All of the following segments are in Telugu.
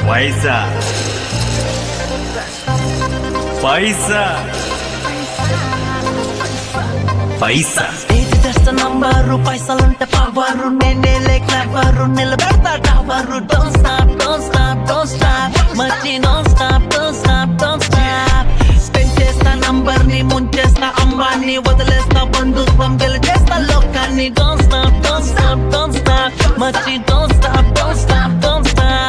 పైసా పైసా పైసా ఇది జస్ట్ నంబరు పైసలుంటే పవరు నేనే లేకవరు నిలబెడతా tower don't stop don't stop don't stop మచ్చి don't stop don't stop don't stop spend చేస్తా నంబర్ ని ముంచేస్తా అంబాన్ని వదిలేస్తా బంధుత్వం గెలిచేస్తా లోకాన్ని don't stop don't stop don't stop మచ్చి don't stop don't stop don't stop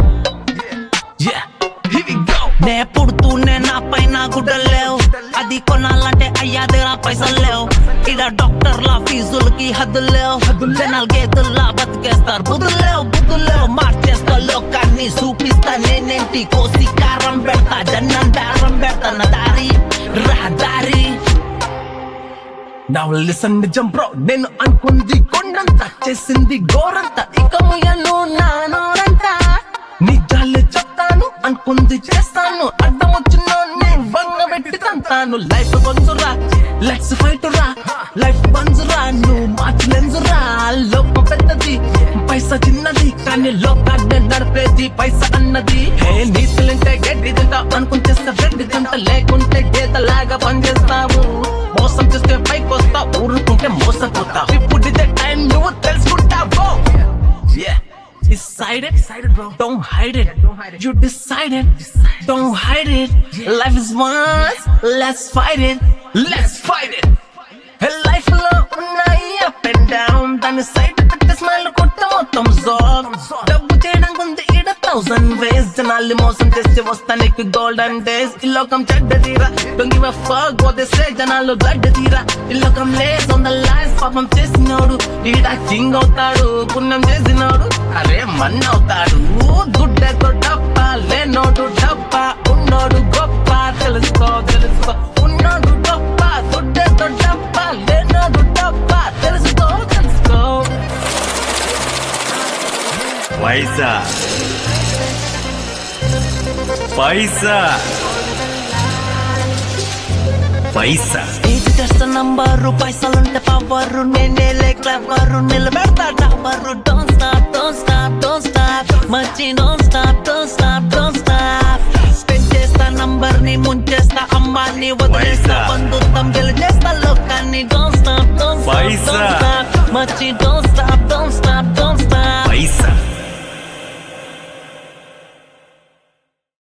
Yeah, here we go. నే పుడుతూనే నా పైన గుడ్డలు లేవు అది కొనాలంటే అయ్యా దగ్గర పైసలు లేవు ఇడ డాక్టర్ల ఫీజులకి హద్దులు లేవు జనాలు గేతుల్లా బతికేస్తారు బుద్ధులు లేవు బుద్ధులు లేవు మార్చేస్తా లోకాన్ని చూపిస్తా నేనేంటి కోసి కారం పెడతా జన్నం బేరం పెడతా నా దారి రహదారి Now listen నిజం బ్రో నేను అనుకుంది కొండంత చేసింది గోరంత ఇక ముయ్యను నా నోరంతా నిజాలే చెప్తాను అనుకుంది చేస్తాను అడ్డం వచ్చిన వంగ పెట్టి తంతాను లైఫ్ బంజురా లెట్స్ ఫైట్ రా లైఫ్ బంజురా నువ్వు మార్చి లెన్జురా లోకం పెద్దది పైసా చిన్నది కానీ లోకాన్ని నడిపేది పైసా అన్నది హే నీతులుంటే గడ్డి తింటా అనుకుని చేస్తే గడ్డి తింటా లేకుంటే గీతలాగా పనిచేస్తావు మోసం చేస్తే పైకి వస్తా ఊరుకుంటే మోసపోతా ఇప్పుడు ఇదే టైం నువ్వు తెలుసుకుంటావు Yeah. Decided, decided, bro. Don't hide it. You decided. Don't hide it. Life is once. Let's fight it. Let's fight it. Life లో ఉన్నాయి అప్ అండ్ డౌన్ దాని సైడ్ పెట్టి స్మైల్ కొట్ట మొత్తం జోన్ డబ్బు చేయడానికి ఉంది ఈడ థౌసండ్ వేస్ జనాల్ని మోసం చేసి వస్తా నీకు గోల్డెన్ డేస్ ఈ లోకం చెడ్డ తీరా డొంగి ఫక్ వదిస్తే జనాలు గడ్డ తీరా ఈ లోకం లేస్ on the lies పాపం చేసినోడు ఈడ కింగ్ అవుతాడు పుణ్యం చేసినోడు అరే మన్ అవుతాడు దుడ్డతో డప్ప లేనోడు డప్ప ఉన్నోడు గొప్ప తెలుసుకో తెలుసుకో ఉన్నోడు గొప్ప దుడ్డతో డప్ప లేనోడు డప్ప తెలుసుకో తెలుసుకో పైసా పైసా పైసా ఇది జస్ట్ నంబరు పైసలుంటే పవరు నేనే లేకవరు నిలబెడతా tower don't stop don't stop don't stop మచ్చి don't stop don't stop don't stop spend చేస్తా నంబర్ ని ముంచేస్తా అమ్మాన్ని వదిలేస్తా పైసా. బంధుత్వం గెలిచేస్తా లోకాన్ని don't stop don't stop paisa. Don't stop మచ్చి don't stop don't stop don't stop Paisa